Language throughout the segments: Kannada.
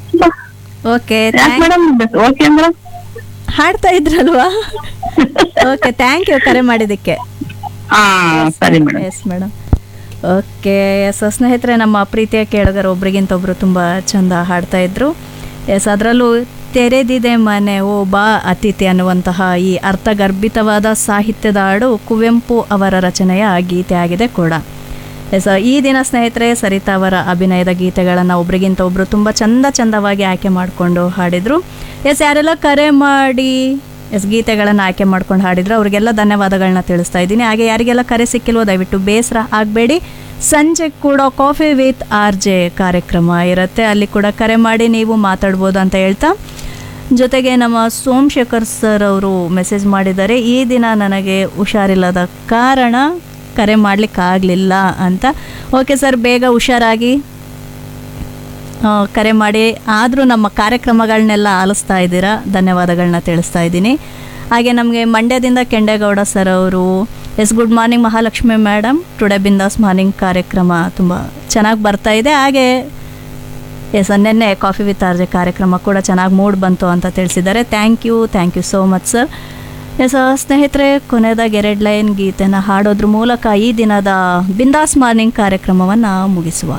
ಓಕೆ ಯಾಕೆ ಮೇಡಮ್ ಓಕೆ ಮೇಡಮ್ ಹಾಡ್ತಾ ಇದ್ರಲ್ವಾ ಓಕೆ ಥ್ಯಾಂಕ್ ಯು ಕರೆ ಮಾಡಿದ್ದಕ್ಕೆ ಹಾ ಸರಿ madam yes madam okay yes ಸ್ನೇಹಿತರೆ ನಮ್ಮ ಪ್ರೀತಿಯ ಕೇಳುಗರು ಒಬ್ರಿಗಿಂತ ಒಬ್ರು ತುಂಬ ಚಂದ ಹಾಡ್ತಾ ಇದ್ರು ಎಸ್ ಅದರಲ್ಲೂ ತೆರೆದಿದೆ ಮನೆ ಓ ಬಾ ಅತಿಥಿ ಅನ್ನುವಂತಹ ಈ ಅರ್ಥಗರ್ಭಿತವಾದ ಸಾಹಿತ್ಯದ ಹಾಡು ಕುವೆಂಪು ಅವರ ರಚನೆಯ ಗೀತೆ ಆಗಿದೆ ಕೂಡ ಎಸ್ ಈ ದಿನ ಸ್ನೇಹಿತರೆ ಸರಿತಾ ಅವರ ಅಭಿನಯದ ಗೀತೆಗಳನ್ನು ಒಬ್ರಿಗಿಂತ ಒಬ್ರು ತುಂಬ ಚಂದ ಚಂದವಾಗಿ ಆಯ್ಕೆ ಮಾಡಿಕೊಂಡು ಹಾಡಿದರು ಎಸ್ ಯಾರೆಲ್ಲ ಕರೆ ಮಾಡಿ ಎಸ್ ಗೀತೆಗಳನ್ನು ಆಯ್ಕೆ ಮಾಡ್ಕೊಂಡು ಹಾಡಿದ್ರು ಅವರಿಗೆಲ್ಲ ಧನ್ಯವಾದಗಳನ್ನ ತಿಳಿಸ್ತಾ ಇದ್ದೀನಿ ಹಾಗೆ ಯಾರಿಗೆಲ್ಲ ಕರೆ ಸಿಕ್ಕಿಲ್ವೋ ದಯವಿಟ್ಟು ಬೇಸರ ಆಗಬೇಡಿ ಸಂಜೆ ಕೂಡ ಕಾಫಿ ವಿತ್ ಆರ್ ಜೆ ಕಾರ್ಯಕ್ರಮ ಇರುತ್ತೆ ಅಲ್ಲಿ ಕೂಡ ಕರೆ ಮಾಡಿ ನೀವು ಮಾತಾಡ್ಬೋದು ಅಂತ ಹೇಳ್ತಾ ಜೊತೆಗೆ ನಮ್ಮ ಸೋಮಶೇಖರ್ ಸರ್ ಅವರು ಮೆಸೇಜ್ ಮಾಡಿದ್ದಾರೆ ಈ ದಿನ ನನಗೆ ಹುಷಾರಿಲ್ಲದ ಕಾರಣ ಕರೆ ಮಾಡಲಿಕ್ಕಾಗಲಿಲ್ಲ ಅಂತ ಓಕೆ ಸರ್ ಬೇಗ ಹುಷಾರಾಗಿ ಆ, ಕರೆ ಮಾಡಿ ಆದರೂ ನಮ್ಮ ಕಾರ್ಯಕ್ರಮಗಳನ್ನೆಲ್ಲ ಆಲಿಸ್ತಾ ಇದ್ದೀರಾ ಧನ್ಯವಾದಗಳನ್ನ ತಿಳಿಸ್ತಾ ಇದ್ದೀನಿ ಹಾಗೆ ನಮಗೆ ಮಂಡ್ಯದಿಂದ ಕೆಂಡೇಗೌಡ ಸರ್ ಅವರು yes good morning Mahalakshmi madam today Bindaas morning ಕಾರ್ಯಕ್ರಮ ತುಂಬ ಚೆನ್ನಾಗಿ ಬರ್ತಾ ಇದೆ ಹಾಗೆ ಎಸ್ ನಿನ್ನೆ ಕಾಫಿ ವಿತ್ ಆರ್ಜೆ ಕಾರ್ಯಕ್ರಮ ಕೂಡ ಚೆನ್ನಾಗಿ ಮೂಡ್ ಬಂತು ಅಂತ ತಿಳಿಸಿದ್ದಾರೆ thank you thank you so much sir yes ಸ್ನೇಹಿತರೆ ಕೊನೆಯದಾಗಿ ಎರಡು ಲೈನ್ ಗೀತೆನ ಹಾಡೋದ್ರ ಮೂಲಕ ಈ ದಿನದ ಬಿಂದಾಸ್ ಮಾರ್ನಿಂಗ್ ಕಾರ್ಯಕ್ರಮವನ್ನು ಮುಗಿಸುವ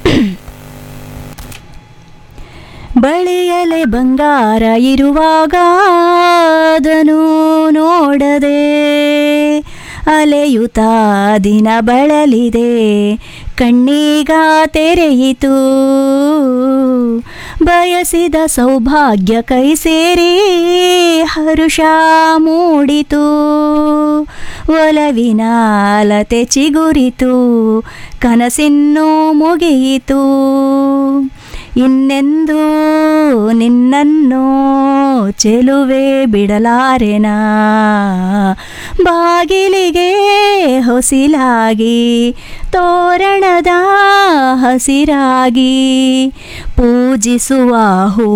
ಬಳಿಯಲೆ ಬಂಗಾರ ಇರುವಾಗ ಅದನ್ನು ನೋಡದೆ ಅಲೆಯುತ್ತಾ ದಿನ ಬಳಲಿದೆ ಕಣ್ಣೀಗ ತೆರೆಯಿತು ಬಯಸಿದ ಸೌಭಾಗ್ಯ ಕೈ ಸೇರಿ ಹರುಷ ಮೂಡಿತು ಒಲವಿನ ಅಲತೆ ಚಿಗುರಿತು ಕನಸಿನ್ನೂ ಮುಗಿಯಿತು ಇನ್ನೆಂದು ನಿನ್ನನ್ನು ಚೆಲುವೆ ಬಿಡಲಾರೆನಾ ಬಾಗಿಲಿಗೆ ಹೊಸಿಲಾಗಿ ತೋರಣದ ಹಸಿರಾಗಿ ಪೂಜಿಸುವ ಹೂ